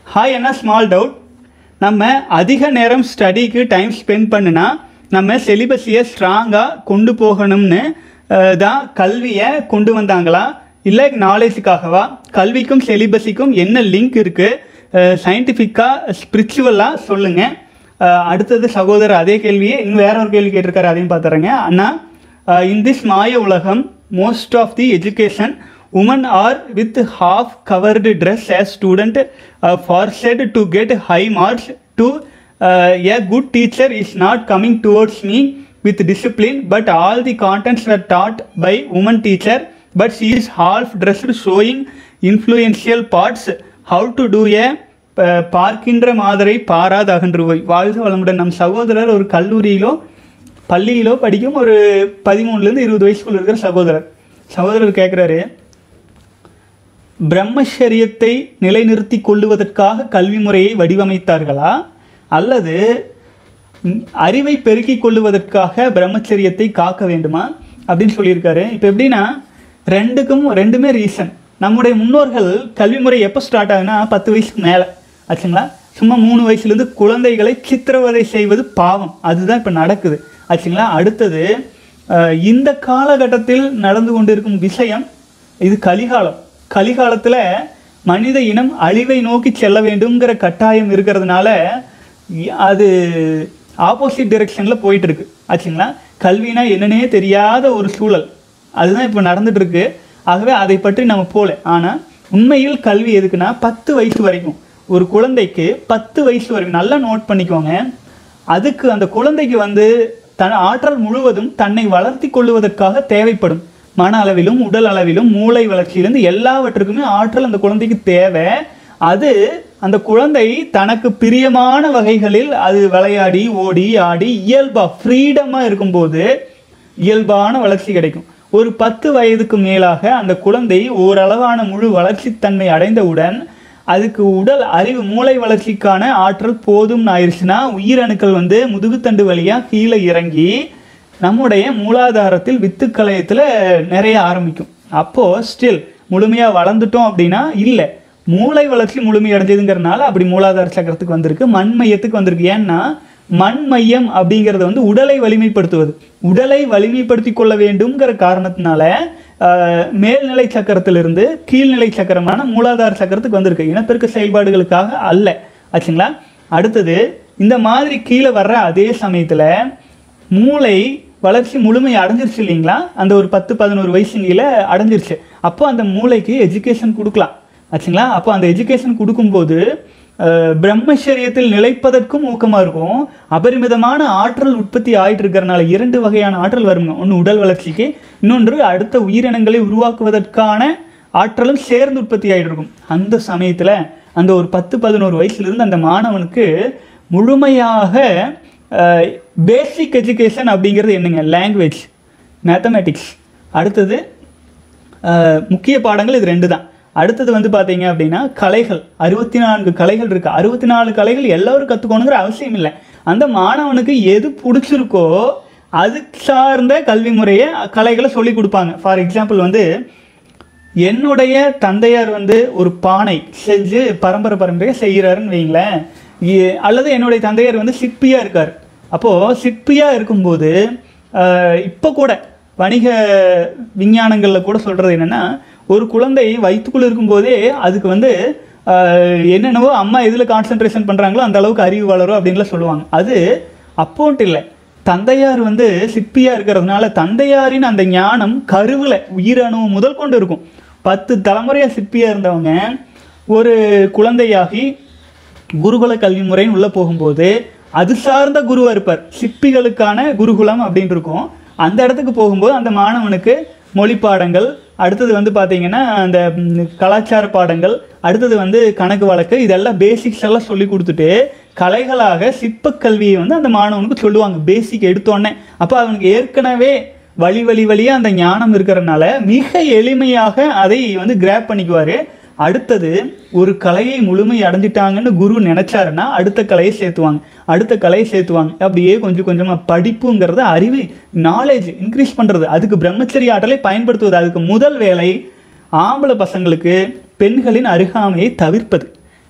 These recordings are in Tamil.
ஹாய் என்ன ஸ்மால் டவுட் நம்ம அதிக நேரம் ஸ்டடிக்கு டைம் ஸ்பெண்ட் பண்ணுனா நம்ம சிலிபஸையை ஸ்ட்ராங்காக கொண்டு போகணும்னு அஹ், தான் கல்வியை கொண்டு வந்தாங்களா இல்லை நாலேஜுக்காகவா கல்விக்கும் சிலிபஸுக்கும் என்ன லிங்க் இருக்குது சயின்டிஃபிக்காக ஸ்பிரிச்சுவலாக சொல்லுங்கள் அடுத்தது சகோதரர் அதே கேள்வியை இன்னும் வேற ஒரு கேள்வி கேட்டிருக்காரு அதையும் பார்த்துறேங்க அண்ணா இன் திஸ் மாய உலகம் most of the education women are with half covered dress as student for set to get high marks to a good teacher is not coming towards me with discipline but all the contents were taught by woman teacher but she is half dressed showing influential parts how to do a ப- பார்க்கின்ற மாதரை பாராது அகன்றுவோய் வாழ்க வளமுடன் நம் சகோதரர் ஒரு கல்லூரியிலோ பள்ளியிலோ படிக்கும் ஒரு பதிமூணுலேருந்து இருபது வயசுக்குள்ள இருக்கிற சகோதரர் சகோதரர் கேட்குறாரு பிரம்மச்சரியத்தை நிலைநிறுத்திக் கொள்ளுவதற்காக கல்வி முறையை வடிவமைத்தார்களா அல்லது ம், அறிவை பெருக்கிக் கொள்ளுவதற்காக பிரம்மச்சரியத்தை காக்க வேண்டுமா அப்படின்னு சொல்லியிருக்காரு இப்போ எப்படின்னா ரெண்டுக்கும் ரெண்டுமே ரீசன் நம்முடைய முன்னோர்கள் கல்வி முறை எப்போ ஸ்டார்ட் ஆகுனா பத்து வயசுக்கு மேலே ஆச்சுங்களா சும்மா மூணு வயசுலேருந்து குழந்தைகளை சித்திரவதை செய்வது பாவம் அதுதான் இப்போ நடக்குது ஆச்சுங்களா அடுத்தது அஹ், இந்த காலகட்டத்தில் நடந்து கொண்டிருக்கும் விஷயம் இது கலிகாலம் கலிகாலத்தில் மனித இனம் அழிவை நோக்கி செல்ல வேண்டும்ங்கிற கட்டாயம் இருக்கிறதுனால இ- அது ஆப்போசிட் டைரெக்ஷனில் போயிட்டு இருக்கு ஆச்சுங்களா கல்வினா என்னன்னே தெரியாத ஒரு சூழல் அதுதான் இப்போ நடந்துட்டு இருக்கு ஆகவே அதை பற்றி நம்ம போல ஆனால் உண்மையில் கல்வி எதுக்குன்னா பத்து வயசு வரைக்கும் ஒரு குழந்தைக்கு பத்து வயசு வரைக்கும் நல்லா நோட் பண்ணிக்கோங்க அதுக்கு அந்த குழந்தைக்கு வந்து தன் ஆற்றல் முழுவதும் தன்னை வளர்த்தி கொள்ளுவதற்காக தேவைப்படும் மன அளவிலும் உடல் அளவிலும் மூளை வளர்ச்சியிலிருந்து எல்லாவற்றுக்குமே ஆற்றல் அந்த குழந்தைக்கு தேவை அது அந்த குழந்தை தனக்கு பிரியமான வகைகளில் அது விளையாடி ஓடி ஆடி இயல்பா ஃப்ரீடமாக இருக்கும்போது இயல்பான வளர்ச்சி கிடைக்கும் ஒரு பத்து வயதுக்கு மேலாக அந்த குழந்தை ஓரளவான முழு வளர்ச்சித்தன்மை அடைந்தவுடன் அதுக்கு உடல் அறிவு மூளை வளர்ச்சிக்கான ஆற்றல் போதும்னு ஆயிடுச்சுன்னா உயிரணுக்கள் வந்து முதுகுத்தண்டு வழியாக கீழே இறங்கி நம்முடைய மூலாதாரத்தில் வித்துக்கலயத்தில் நிறைய ஆரம்பிக்கும் அப்போது ஸ்டில் முழுமையாக வளர்ந்துட்டோம் அப்படின்னா இல்லை மூளை வளர்ச்சி முழுமை அடைஞ்சதுங்கிறனால அப்படி மூலாதார சக்கரத்துக்கு வந்திருக்கு மண் மையத்துக்கு வந்திருக்கு ஏன்னா மண் மையம் அப்படிங்கிறது வந்து உடலை வலிமைப்படுத்துவது உடலை வலிமைப்படுத்தி கொள்ள வேண்டும்ங்கிற காரணத்தினால ஆஹ், மேல்நிலை சக்கரத்திலிருந்து கீழ்நிலை சக்கரமான மூலாதார சக்கரத்துக்கு வந்திருக்கு இனப்பெருக்க செயல்பாடுகளுக்காக அல்ல ஆச்சுங்களா அடுத்தது இந்த மாதிரி கீழே வர்ற அதே சமயத்தில் மூளை வளர்ச்சி முழுமை அடைஞ்சிருச்சு இல்லைங்களா அந்த ஒரு பத்து பதினோரு வயசுங்கில அடைஞ்சிருச்சு அப்போ அந்த மூளைக்கு எஜுகேஷன் கொடுக்கலாம் ஆச்சுங்களா அப்போ அந்த எஜுகேஷன் கொடுக்கும்போது அஹ், பிரம்மச்சரியத்தில் நிலைப்பதற்கும் ஊக்கமாக இருக்கும் அபரிமிதமான ஆற்றல் உற்பத்தி ஆயிட்டு இருக்கிறனால இரண்டு வகையான ஆற்றல் வருங்க ஒன்று உடல் வளர்ச்சிக்கு இன்னொன்று அடுத்த உயிரினங்களை உருவாக்குவதற்கான ஆற்றலும் சேர்ந்து உற்பத்தி ஆகிட்டு இருக்கும் அந்த சமயத்தில் அந்த ஒரு பத்து பதினோரு வயசுலேருந்து அந்த மாணவனுக்கு முழுமையாக பேசிக் எஜுகேஷன் அப்படிங்கிறது என்னங்க லாங்குவேஜ் மேத்தமேட்டிக்ஸ் அடுத்தது அஹ், முக்கிய பாடங்கள் இது ரெண்டு தான் அடுத்தது வந்து பார்த்தீங்க அப்படின்னா கலைகள் அறுபத்தி நான்கு கலைகள் இருக்குது அறுபத்தி நாலு கலைகள் எல்லோரும் கற்றுக்கணுங்கிற அவசியம் இல்லை அந்த மாணவனுக்கு எது பிடிச்சிருக்கோ அது சார்ந்த கல்வி முறையை கலைகளை சொல்லி கொடுப்பாங்க ஃபார் எக்ஸாம்பிள் வந்து என்னுடைய தந்தையார் வந்து ஒரு பானை செஞ்சு பரம்பரை பரம்பரையாக செய்கிறாருன்னு வைங்களேன் இ- அல்லது என்னுடைய தந்தையார் வந்து சிற்பியாக இருக்கார் அப்போது சிற்பியாக இருக்கும்போது இப்போ கூட வணிக விஞ்ஞானங்களில் கூட சொல்கிறது என்னென்னா ஒரு குழந்தை வயிற்றுக்குள்ளே இருக்கும்போதே அதுக்கு வந்து ஆஹ், என்னென்னவோ அம்மா எதில் கான்சென்ட்ரேஷன் பண்ணுறாங்களோ அந்த அளவுக்கு அறிவு வளரும் அப்படின்லாம் சொல்லுவாங்க அது அப்போன்ட்டு இல்லை தந்தையார் வந்து சிற்பியா இருக்கிறதுனால தந்தையாரின் அந்த ஞானம் கருவில் உயிரணு முதல் கொண்டு இருக்கும் பத்து தலைமுறையாக சிற்பியா இருந்தவங்க ஒரு குழந்தையாகி குருகுல கல்வி முறைன்னு உள்ளே போகும்போது அது சார்ந்த குருவா இருப்பார் சிற்பிகளுக்கான குருகுலம் அப்படின்னு இருக்கும் அந்த இடத்துக்கு போகும்போது அந்த மாணவனுக்கு மொழி பாடங்கள் அடுத்தது வந்து பார்த்தீங்கன்னா அந்த ம், கலாச்சார பாடங்கள் அடுத்தது வந்து கணக்கு வழக்கு இதெல்லாம் பேசிக்ஸ் எல்லாம் சொல்லி கொடுத்துட்டு கலைகளாக சிற்பக் கல்வியை வந்து அந்த மாணவனுக்கு சொல்லுவாங்க பேசிக் எடுத்தோடனே அப்போ அவனுக்கு ஏற்கனவே வழி வழி வழியாக அந்த ஞானம் இருக்கிறனால மிக எளிமையாக அதை வந்து கிராப் பண்ணிக்குவார் அடுத்தது ஒரு கலையை முழுமை அடைஞ்சிட்டாங்கன்னு குரு நினைச்சாருன்னா அடுத்த கலையை சேர்த்துவாங்க அடுத்த கலையை சேர்த்துவாங்க அப்படியே கொஞ்சம் கொஞ்சமாக படிப்புங்கிறது அறிவு நாலேஜ் இன்க்ரீஸ் பண்ணுறது அதுக்கு பிரம்மச்சரிய ஆற்றலை பயன்படுத்துவது அதுக்கு முதல் வேலை ஆம்பளை பசங்களுக்கு பெண்களின் அருகாமையை தவிர்ப்பது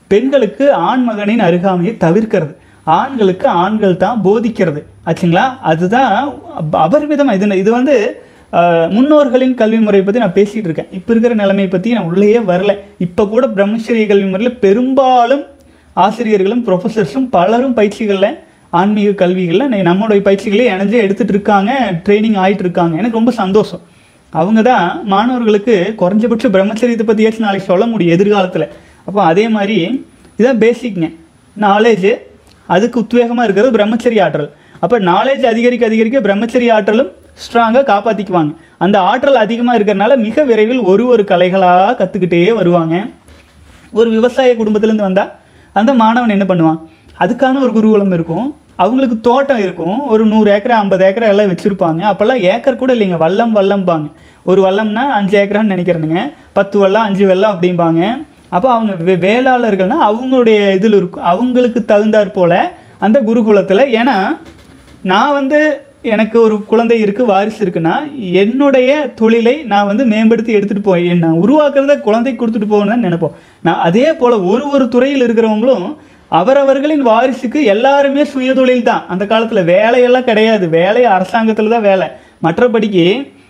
பெண்களுக்கு ஆண் மகனின் அருகாமையை தவிர்க்கிறது ஆண்களுக்கு ஆண்கள் தான் போதிக்கிறது ஆச்சுங்களா அதுதான் அப- அபரிமிதமா இது இது வந்து ஆஹ், முன்னோர்களின் கல்வி முறை பற்றி நான் பேசிகிட்டு இருக்கேன் இப்போ இருக்கிற நிலைமையை பற்றி நான் உள்ளேயே வரல இப்போ கூட பிரம்மச்சரிய கல்வி முறையில் பெரும்பாலும் ஆசிரியர்களும் ப்ரொஃபஸர்ஸும் பலரும் பயிற்சிகளில் ஆன்மீக கல்விகளில் நே- நம்மளுடைய பயிற்சிகளே இணைஞ்சு எடுத்துட்டு இருக்காங்க ட்ரைனிங் ஆயிட்டு இருக்காங்க எனக்கு ரொம்ப சந்தோஷம் அவங்க தான் மாணவர்களுக்கு குறைஞ்சபட்ச பிரம்மச்சரியத்தை பற்றியாச்சும் நாளைக்கு சொல்ல முடியும் எதிர்காலத்தில் அப்போ அதே மாதிரி இதான் பேசிக்ங்க நாலேஜ் அதுக்கு உத்வேகமாக இருக்கிறது பிரம்மச்சரிய ஆற்றல் அப்போ நாலேஜ் அதிகரிக்க அதிகரிக்க பிரம்மச்சரிய ஆற்றலும் ஸ்ட்ராங்காக காப்பாற்றிக்குவாங்க அந்த ஆற்றல் அதிகமாக இருக்கிறனால மிக விரைவில் ஒரு ஒரு கலைகளாக கற்றுக்கிட்டே வருவாங்க ஒரு விவசாய குடும்பத்திலேருந்து வந்தால் அந்த மாணவன் என்ன பண்ணுவான் அதுக்கான ஒரு குருகுலம் இருக்கும் அவங்களுக்கு தோட்டம் இருக்கும் ஒரு நூறு ஏக்கர் ஐம்பது ஏக்கர் எல்லாம் வச்சுருப்பாங்க அப்போல்லாம் ஏக்கர் கூட இல்லைங்க வல்லம் வல்லம்பாங்க ஒரு வல்லம்னா அஞ்சு ஏக்கரான்னு நினைக்கிறேனுங்க பத்து வல்லம் அஞ்சு வெல்லம் அப்படிம்பாங்க அப்போ அவங்க வே- வேளாளர்கள்னா அவங்களுடைய இதில் இருக்கும் அவங்களுக்கு தகுந்தாற் போல அந்த குருகுலத்தில் ஏன்னா நான் வந்து எனக்கு ஒரு குழந்தை இருக்கு வாரிசு இருக்குன்னா என்னுடைய தொழிலை நான் வந்து மேம்படுத்தி எடுத்துட்டு போய் நான் உருவாக்குறத குழந்தைக்கு கொடுத்துட்டு போகணும்னு தான் நினைப்போம் நான் அதே போல ஒரு ஒரு துறையில் இருக்கிறவங்களும் அவரவர்களின் வாரிசுக்கு எல்லாருமே சுயதொழில் தான் அந்த காலத்துல வேலையெல்லாம் கிடையாது வேலை அரசாங்கத்துல தான் வேலை மற்றபடிக்கு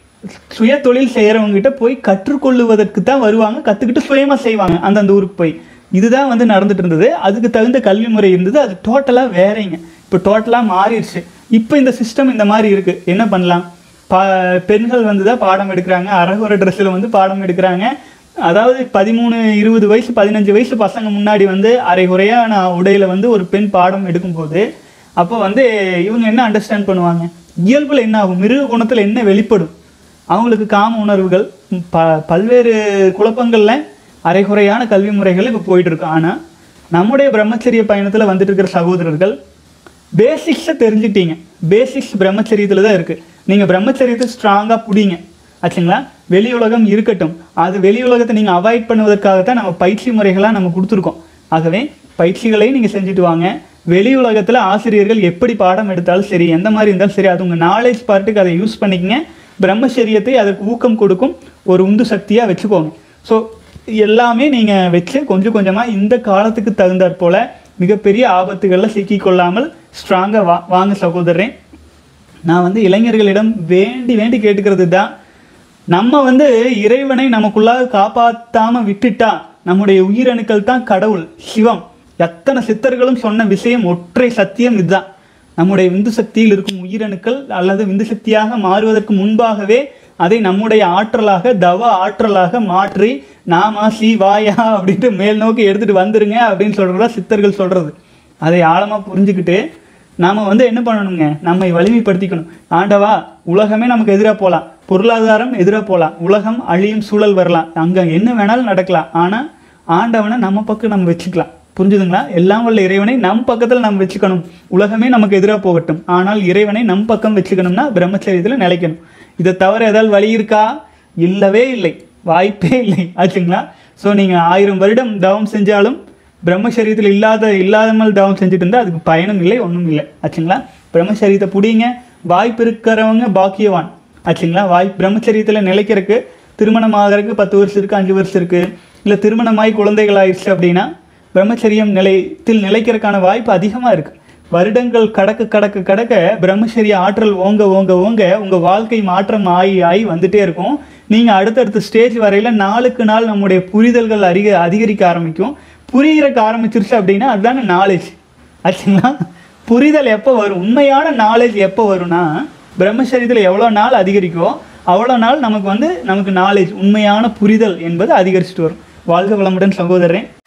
சுய தொழில் செய்கிறவங்க கிட்ட போய் கற்றுக்கொள்ளுவதற்கு தான் வருவாங்க கற்றுக்கிட்டு சுயமாக செய்வாங்க அந்தந்த ஊருக்கு போய் இதுதான் வந்து நடந்துட்டு இருந்தது அதுக்கு தகுந்த கல்வி முறை இருந்தது அது டோட்டலாக வேறேங்க இப்போ டோட்டலாக மாறிடுச்சு இப்போ இந்த சிஸ்டம் இந்த மாதிரி இருக்குது என்ன பண்ணலாம் பா பெண்கள் வந்து தான் பாடம் எடுக்கிறாங்க அரகுர ட்ரெஸ்ஸில் வந்து பாடம் எடுக்கிறாங்க அதாவது பதிமூணு இருபது வயசு பதினஞ்சு வயசு பசங்க முன்னாடி வந்து அரைகுறையான உடையில வந்து ஒரு பெண் பாடம் எடுக்கும்போது அப்போ வந்து இவங்க என்ன அண்டர்ஸ்டாண்ட் பண்ணுவாங்க இயல்புல என்ன ஆகும் மிருக குணத்தில் என்ன வெளிப்படும் அவங்களுக்கு காம உணர்வுகள் ப பல்வேறு குழப்பங்கள்ல அரைகுறையான கல்வி முறைகள் இப்போ போயிட்டு இருக்கு ஆனால் நம்முடைய பிரம்மச்சரிய பயணத்தில் வந்துட்டு இருக்கிற சகோதரர்கள் பேசிக்ஸை தெரிஞ்சுட்டீங்க பேசிக்ஸ் பிரம்மச்சரியத்தில் தான் இருக்குது நீங்கள் பிரம்மச்சரியத்தை ஸ்ட்ராங்காக பிடிங்க ஆச்சுங்களா வெளி உலகம் இருக்கட்டும் அது வெளி உலகத்தை நீங்கள் அவாய்ட் பண்ணுவதற்காகத்தான் நம்ம பயிற்சி முறைகளாக நம்ம கொடுத்துருக்கோம் ஆகவே பயிற்சிகளையும் நீங்கள் செஞ்சுட்டு வாங்க வெளி உலகத்தில் ஆசிரியர்கள் எப்படி பாடம் எடுத்தாலும் சரி எந்த மாதிரி இருந்தாலும் சரி அது உங்கள் நாலேஜ் பார்ட்டுக்கு அதை யூஸ் பண்ணிக்கங்க பிரம்மச்சரியத்தை அதற்கு ஊக்கம் கொடுக்கும் ஒரு உந்து சக்தியாக வச்சுக்கோங்க ஸோ எல்லாமே நீங்கள் வச்சு கொஞ்சம் கொஞ்சமாக இந்த காலத்துக்கு தகுந்தாற் போல மிகப்பெரிய ஆபத்துகளில் சிக்கிக்கொள்ளாமல் ஸ்ட்ராங்காக வா வாங்க சகோதரன் நான் வந்து இளைஞர்களிடம் வேண்டி வேண்டி கேட்டுக்கிறது தான் நம்ம வந்து இறைவனை நமக்குள்ளாக காப்பாத்தாம விட்டுட்டா நம்முடைய உயிரணுக்கள் தான் கடவுள் சிவம் எத்தனை சித்தர்களும் சொன்ன விஷயம் ஒற்றை சத்தியம் இதுதான் நம்முடைய விந்து சக்தியில் இருக்கும் உயிரணுக்கள் அல்லது விந்து சக்தியாக மாறுவதற்கு முன்பாகவே அதை நம்முடைய ஆற்றலாக தவ ஆற்றலாக மாற்றி நாமா சிவாயா அப்படின்ட்டு மேல் நோக்கி எடுத்துட்டு வந்துருங்க அப்படின்னு சொல்றதா சித்தர்கள் சொல்றது அதை ஆழமா புரிஞ்சுக்கிட்டு நாம வந்து என்ன பண்ணணுங்க நம்மை வலிமைப்படுத்திக்கணும் ஆண்டவா உலகமே நமக்கு எதிராக போகலாம் பொருளாதாரம் எதிராக போகலாம் உலகம் அழியும் சூழல் வரலாம் அங்க என்ன வேணாலும் நடக்கலாம் ஆனா ஆண்டவனை நம்ம பக்கம் நம்ம வச்சுக்கலாம் புரிஞ்சுதுங்களா எல்லாம் வல்ல இறைவனை நம் பக்கத்தில் நம்ம வச்சுக்கணும் உலகமே நமக்கு எதிராக போகட்டும் ஆனால் இறைவனை நம் பக்கம் வச்சுக்கணும்னா பிரம்மச்சரியத்தில் நிலைக்கணும் இதை தவிர ஏதாவது வழி இருக்கா இல்லவே இல்லை வாய்ப்பே இல்லை ஆச்சுங்களா ஸோ நீங்கள் ஆயிரம் வருடம் தவம் செஞ்சாலும் பிரம்மச்சரியத்தில் இல்லாத இல்லாதமல் தவம் செஞ்சுட்டு இருந்தால் அதுக்கு பயனும் இல்லை ஒன்றும் இல்லை ஆச்சுங்களா பிரம்மச்சரியத்தை பிடிங்க வாய்ப்பு இருக்கிறவங்க பாக்கியவான் ஆச்சுங்களா வாய் பிரம்மச்சரியத்தில் நிலைக்கிறதுக்கு திருமணம் ஆகிறதுக்கு பத்து வருஷம் இருக்குது அஞ்சு வருஷம் இருக்குது இல்லை திருமணமாகி குழந்தைகள் ஆயிடுச்சு அப்படின்னா பிரம்மச்சரியம் நிலையத்தில் நிலைக்கிறதுக்கான வாய்ப்பு அதிகமாக இருக்குது வருடங்கள் கடக்க கடக்க கடக்க பிரம்மச்சரிய ஆற்றல் ஓங்க ஓங்க ஓங்க உங்கள் வாழ்க்கை மாற்றம் ஆகி ஆகி வந்துட்டே இருக்கும் நீங்கள் அடுத்தடுத்த ஸ்டேஜ் வரையில் நாளுக்கு நாள் நம்முடைய புரிதல்கள் அதிக அதிகரிக்க ஆரம்பிக்கும் புரிகிறக்கு ஆரம்பிச்சிருச்சு அப்படின்னா அதுதானே நாலேஜ் ஆச்சுங்களா புரிதல் எப்போ வரும் உண்மையான நாலேஜ் எப்போ வரும்னா பிரம்மச்சரியத்தில் எவ்வளோ நாள் அதிகரிக்கோ அவ்வளோ நாள் நமக்கு வந்து நமக்கு நாலேஜ் உண்மையான புரிதல் என்பது அதிகரிச்சுட்டு வரும் வாழ்க வளமுடன் சகோதரன்